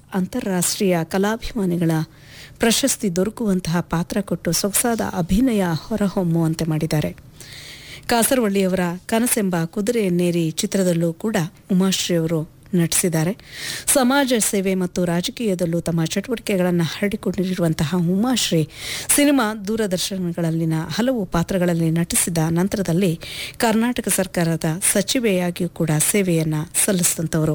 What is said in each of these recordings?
ಅಂತಾರಾಷ್ಟ್ರೀಯ ಕಲಾಭಿಮಾನಿಗಳ ಪ್ರಶಸ್ತಿ ದೊರಕುವಂತಹ ಪಾತ್ರ ಕೊಟ್ಟು ಸೊಗಸಾದ ಅಭಿನಯ ಹೊರಹೊಮ್ಮುವಂತೆ ಮಾಡಿದ್ದಾರೆ ಕಾಸರವಳ್ಳಿಯವರ ಕನಸೆಂಬ ಕುದುರೆಯನ್ನೇರಿ ಚಿತ್ರದಲ್ಲೂ ಕೂಡ ಉಮಾಶ್ರೀ ಅವರು ನಟಿಸಿದ್ದಾರೆ ಸಮಾಜ ಸೇವೆ ಮತ್ತು ರಾಜಕೀಯದಲ್ಲೂ ತಮ್ಮ ಚಟುವಟಿಕೆಗಳನ್ನು ಹರಡಿಕೊಂಡಿರುವಂತಹ ಉಮಾಶ್ರೀ ಸಿನಿಮಾ ದೂರದರ್ಶನಗಳಲ್ಲಿನ ಹಲವು ಪಾತ್ರಗಳಲ್ಲಿ ನಟಿಸಿದ ನಂತರದಲ್ಲಿ ಕರ್ನಾಟಕ ಸರ್ಕಾರದ ಸಚಿವೆಯಾಗಿಯೂ ಕೂಡ ಸೇವೆಯನ್ನು ಸಲ್ಲಿಸಿದಂಥವರು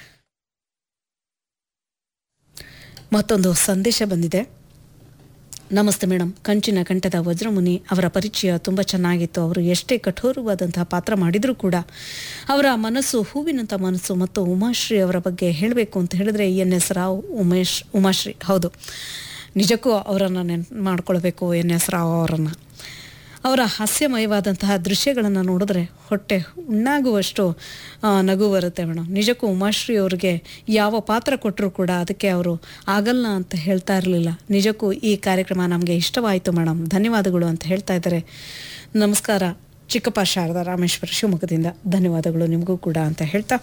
ಮತ್ತೊಂದು ಸಂದೇಶ ಬಂದಿದೆ ನಮಸ್ತೆ ಮೇಡಮ್ ಕಂಚಿನ ಕಂಠದ ವಜ್ರಮುನಿ ಅವರ ಪರಿಚಯ ತುಂಬ ಚೆನ್ನಾಗಿತ್ತು ಅವರು ಎಷ್ಟೇ ಕಠೋರವಾದಂತಹ ಪಾತ್ರ ಮಾಡಿದರೂ ಕೂಡ ಅವರ ಮನಸ್ಸು ಹೂವಿನಂಥ ಮನಸ್ಸು ಮತ್ತು ಉಮಾಶ್ರೀ ಅವರ ಬಗ್ಗೆ ಹೇಳಬೇಕು ಅಂತ ಹೇಳಿದ್ರೆ ಎನ್ ಎಸ್ ರಾವ್ ಉಮೇಶ್ ಉಮಾಶ್ರೀ ಹೌದು ನಿಜಕ್ಕೂ ಅವರನ್ನು ನೆನ್ಪು ಮಾಡ್ಕೊಳ್ಬೇಕು ಎನ್ ಎಸ್ ರಾವ್ ಅವರನ್ನು ಅವರ ಹಾಸ್ಯಮಯವಾದಂತಹ ದೃಶ್ಯಗಳನ್ನು ನೋಡಿದ್ರೆ ಹೊಟ್ಟೆ ಉಣ್ಣಾಗುವಷ್ಟು ಆ, ನಗು ಬರುತ್ತೆ ಮೇಡಮ್ ನಿಜಕ್ಕೂ ಉಮಾಶ್ರೀ ಅವ್ರಿಗೆ ಯಾವ ಪಾತ್ರ ಕೊಟ್ಟರು ಕೂಡ ಅದಕ್ಕೆ ಅವರು ಆಗಲ್ಲ ಅಂತ ಹೇಳ್ತಾ ಇರಲಿಲ್ಲ ನಿಜಕ್ಕೂ ಈ ಕಾರ್ಯಕ್ರಮ ನಮಗೆ ಇಷ್ಟವಾಯಿತು ಮೇಡಮ್ ಧನ್ಯವಾದಗಳು ಅಂತ ಹೇಳ್ತಾ ಇದ್ದಾರೆ ನಮಸ್ಕಾರ ಚಿಕ್ಕಪ್ಪ ಶಾರದಾ ರಾಮೇಶ್ವರ ಶಿವಮೊಗ್ಗದಿಂದ ಧನ್ಯವಾದಗಳು ನಿಮಗೂ ಕೂಡ ಅಂತ ಹೇಳ್ತಾ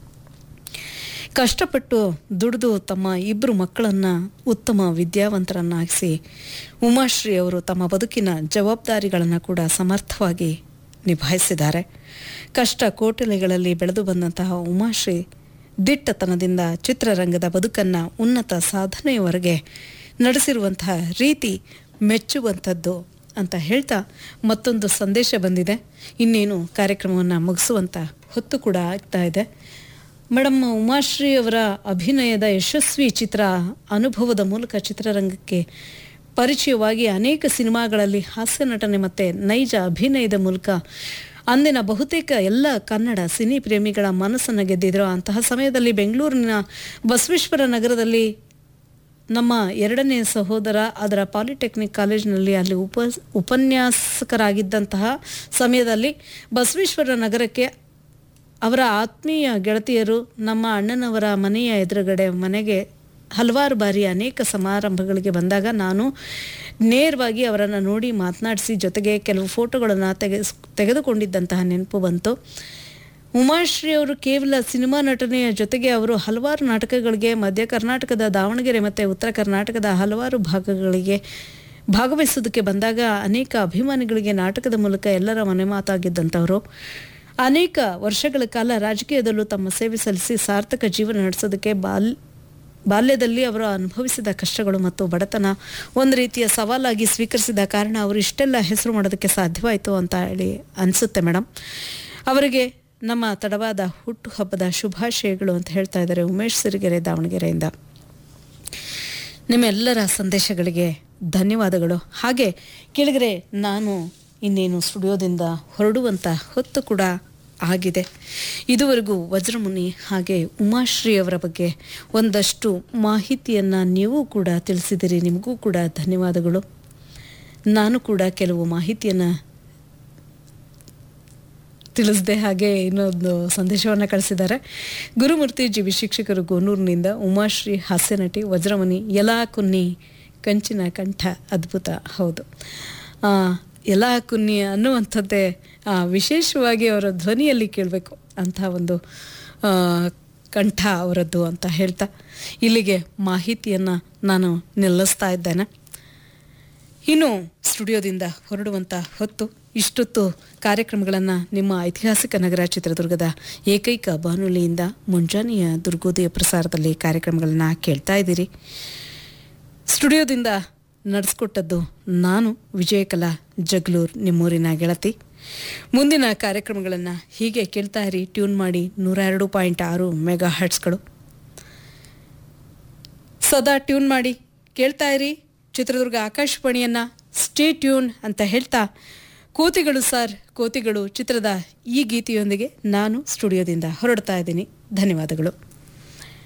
ಕಷ್ಟಪಟ್ಟು ದುಡಿದು ತಮ್ಮ ಇಬ್ಬರು ಮಕ್ಕಳನ್ನು ಉತ್ತಮ ವಿದ್ಯಾವಂತರನ್ನಾಗಿಸಿ ಉಮಾಶ್ರೀ ಅವರು ತಮ್ಮ ಬದುಕಿನ ಜವಾಬ್ದಾರಿಗಳನ್ನು ಕೂಡ ಸಮರ್ಥವಾಗಿ ನಿಭಾಯಿಸಿದ್ದಾರೆ ಕಷ್ಟ ಕೋಟಲೆಗಳಲ್ಲಿ ಬೆಳೆದು ಬಂದಂತಹ ಉಮಾಶ್ರೀ ದಿಟ್ಟತನದಿಂದ ಚಿತ್ರರಂಗದ ಬದುಕನ್ನು ಉನ್ನತ ಸಾಧನೆಯವರೆಗೆ ನಡೆಸಿರುವಂತಹ ರೀತಿ ಮೆಚ್ಚುವಂಥದ್ದು ಅಂತ ಹೇಳ್ತಾ ಮತ್ತೊಂದು ಸಂದೇಶ ಬಂದಿದೆ ಇನ್ನೇನು ಕಾರ್ಯಕ್ರಮವನ್ನು ಮುಗಿಸುವಂಥ ಹೊತ್ತು ಕೂಡ ಆಗ್ತಾ ಇದೆ ಮೇಡಮ್ ಉಮಾಶ್ರೀ ಅವರ ಅಭಿನಯದ ಯಶಸ್ವಿ ಚಿತ್ರ ಅನುಭವದ ಮೂಲಕ ಚಿತ್ರರಂಗಕ್ಕೆ ಪರಿಚಯವಾಗಿ ಅನೇಕ ಸಿನಿಮಾಗಳಲ್ಲಿ ಹಾಸ್ಯ ನಟನೆ ಮತ್ತು ನೈಜ ಅಭಿನಯದ ಮೂಲಕ ಅಂದಿನ ಬಹುತೇಕ ಎಲ್ಲ ಕನ್ನಡ ಸಿನಿ ಪ್ರೇಮಿಗಳ ಮನಸ್ಸನ್ನು ಗೆದ್ದಿದ್ರು ಅಂತಹ ಸಮಯದಲ್ಲಿ ಬೆಂಗಳೂರಿನ ಬಸವೇಶ್ವರ ನಗರದಲ್ಲಿ ನಮ್ಮ ಎರಡನೇ ಸಹೋದರ ಅದರ ಪಾಲಿಟೆಕ್ನಿಕ್ ಕಾಲೇಜಿನಲ್ಲಿ ಅಲ್ಲಿ ಉಪ ಉಪನ್ಯಾಸಕರಾಗಿದ್ದಂತಹ ಸಮಯದಲ್ಲಿ ಬಸವೇಶ್ವರ ನಗರಕ್ಕೆ ಅವರ ಆತ್ಮೀಯ ಗೆಳತಿಯರು ನಮ್ಮ ಅಣ್ಣನವರ ಮನೆಯ ಎದುರುಗಡೆ ಮನೆಗೆ ಹಲವಾರು ಬಾರಿ ಅನೇಕ ಸಮಾರಂಭಗಳಿಗೆ ಬಂದಾಗ ನಾನು ನೇರವಾಗಿ ಅವರನ್ನು ನೋಡಿ ಮಾತನಾಡಿಸಿ ಜೊತೆಗೆ ಕೆಲವು ಫೋಟೋಗಳನ್ನು ತೆಗೆಸ್ ತೆಗೆದುಕೊಂಡಿದ್ದಂತಹ ನೆನಪು ಬಂತು ಉಮಾಶ್ರೀ ಅವರು ಕೇವಲ ಸಿನಿಮಾ ನಟನೆಯ ಜೊತೆಗೆ ಅವರು ಹಲವಾರು ನಾಟಕಗಳಿಗೆ ಮಧ್ಯ ಕರ್ನಾಟಕದ ದಾವಣಗೆರೆ ಮತ್ತು ಉತ್ತರ ಕರ್ನಾಟಕದ ಹಲವಾರು ಭಾಗಗಳಿಗೆ ಭಾಗವಹಿಸೋದಕ್ಕೆ ಬಂದಾಗ ಅನೇಕ ಅಭಿಮಾನಿಗಳಿಗೆ ನಾಟಕದ ಮೂಲಕ ಎಲ್ಲರ ಮನೆ ಮಾತಾಗಿದ್ದಂಥವರು ಅನೇಕ ವರ್ಷಗಳ ಕಾಲ ರಾಜಕೀಯದಲ್ಲೂ ತಮ್ಮ ಸೇವೆ ಸಲ್ಲಿಸಿ ಸಾರ್ಥಕ ಜೀವನ ನಡೆಸೋದಕ್ಕೆ ಬಾಲ್ ಬಾಲ್ಯದಲ್ಲಿ ಅವರು ಅನುಭವಿಸಿದ ಕಷ್ಟಗಳು ಮತ್ತು ಬಡತನ ಒಂದು ರೀತಿಯ ಸವಾಲಾಗಿ ಸ್ವೀಕರಿಸಿದ ಕಾರಣ ಅವರು ಇಷ್ಟೆಲ್ಲ ಹೆಸರು ಮಾಡೋದಕ್ಕೆ ಸಾಧ್ಯವಾಯಿತು ಅಂತ ಹೇಳಿ ಅನಿಸುತ್ತೆ ಮೇಡಮ್ ಅವರಿಗೆ ನಮ್ಮ ತಡವಾದ ಹುಟ್ಟುಹಬ್ಬದ ಶುಭಾಶಯಗಳು ಅಂತ ಹೇಳ್ತಾ ಇದ್ದಾರೆ ಉಮೇಶ್ ಸಿರಿಗೆರೆ ದಾವಣಗೆರೆಯಿಂದ ನಿಮ್ಮೆಲ್ಲರ ಸಂದೇಶಗಳಿಗೆ ಧನ್ಯವಾದಗಳು ಹಾಗೆ ಕೆಳಗರೆ ನಾನು ಇನ್ನೇನು ಸ್ಟುಡಿಯೋದಿಂದ ಹೊರಡುವಂಥ ಹೊತ್ತು ಕೂಡ ಆಗಿದೆ ಇದುವರೆಗೂ ವಜ್ರಮುನಿ ಹಾಗೆ ಉಮಾಶ್ರೀ ಅವರ ಬಗ್ಗೆ ಒಂದಷ್ಟು ಮಾಹಿತಿಯನ್ನು ನೀವು ಕೂಡ ತಿಳಿಸಿದಿರಿ ನಿಮಗೂ ಕೂಡ ಧನ್ಯವಾದಗಳು ನಾನು ಕೂಡ ಕೆಲವು ಮಾಹಿತಿಯನ್ನು ತಿಳಿಸ್ದೆ ಹಾಗೆ ಇನ್ನೊಂದು ಸಂದೇಶವನ್ನು ಕಳಿಸಿದ್ದಾರೆ ಗುರುಮೂರ್ತಿ ಜಿ ವಿ ಶಿಕ್ಷಕರು ಗೋನೂರಿನಿಂದ ಉಮಾಶ್ರೀ ಹಾಸ್ಯನಟಿ ವಜ್ರಮಣಿ ಯಲಾ ಕುನ್ನಿ ಕಂಚಿನ ಕಂಠ ಅದ್ಭುತ ಹೌದು ಆ, ಯಲಾ ಕುನ್ನಿ ಅನ್ನುವಂಥದ್ದೇ ಆ, ವಿಶೇಷವಾಗಿ ಅವರ ಧ್ವನಿಯಲ್ಲಿ ಕೇಳಬೇಕು ಅಂಥ ಒಂದು ಆ, ಕಂಠ ಅವರದ್ದು ಅಂತ ಹೇಳ್ತಾ ಇಲ್ಲಿಗೆ ಮಾಹಿತಿಯನ್ನು ನಾನು ನಿಲ್ಲಿಸ್ತಾ ಇದ್ದೇನೆ ಇನ್ನು ಸ್ಟುಡಿಯೋದಿಂದ ಹೊರಡುವಂಥ ಹೊತ್ತು ಇಷ್ಟೊತ್ತು ಕಾರ್ಯಕ್ರಮಗಳನ್ನು ನಿಮ್ಮ ಐತಿಹಾಸಿಕ ನಗರ ಚಿತ್ರದುರ್ಗದ ಏಕೈಕ ಬಾನುಲಿಯಿಂದ ಮುಂಜಾನೆಯ ದುರ್ಗೋದಯ ಪ್ರಸಾರದಲ್ಲಿ ಕಾರ್ಯಕ್ರಮಗಳನ್ನು ಕೇಳ್ತಾ ಇದ್ದೀರಿ ಸ್ಟುಡಿಯೋದಿಂದ ನಡೆಸ್ಕೊಟ್ಟದ್ದು ನಾನು ವಿಜಯಕಲಾ ಜಗ್ಲೂರ್ ನಿಮ್ಮೂರಿನ ಗೆಳತಿ ಮುಂದಿನ ಕಾರ್ಯಕ್ರಮಗಳನ್ನು ಹೀಗೆ ಕೇಳ್ತಾ ಇರಿ ಟ್ಯೂನ್ ಮಾಡಿ ನೂರ ಎರಡು ಪಾಯಿಂಟ್ ಆರು ಮೆಗಾ ಹರ್ಟ್ಸ್ಗಳು ಸದಾ ಟ್ಯೂನ್ ಮಾಡಿ ಕೇಳ್ತಾ ಇರಿ ಚಿತ್ರದುರ್ಗ ಆಕಾಶವಾಣಿಯನ್ನ ಸ್ಟೇ ಟ್ಯೂನ್ ಅಂತ ಹೇಳ್ತಾ ಕೋತಿಗಳು ಸರ್ ಕೋತಿಗಳು ಚಿತ್ರದ ಈ ಗೀತೆಯೊಂದಿಗೆ ನಾನು ಸ್ಟುಡಿಯೋದಿಂದ ಹೊರಡ್ತಾ ಇದ್ದೀನಿ ಧನ್ಯವಾದಗಳು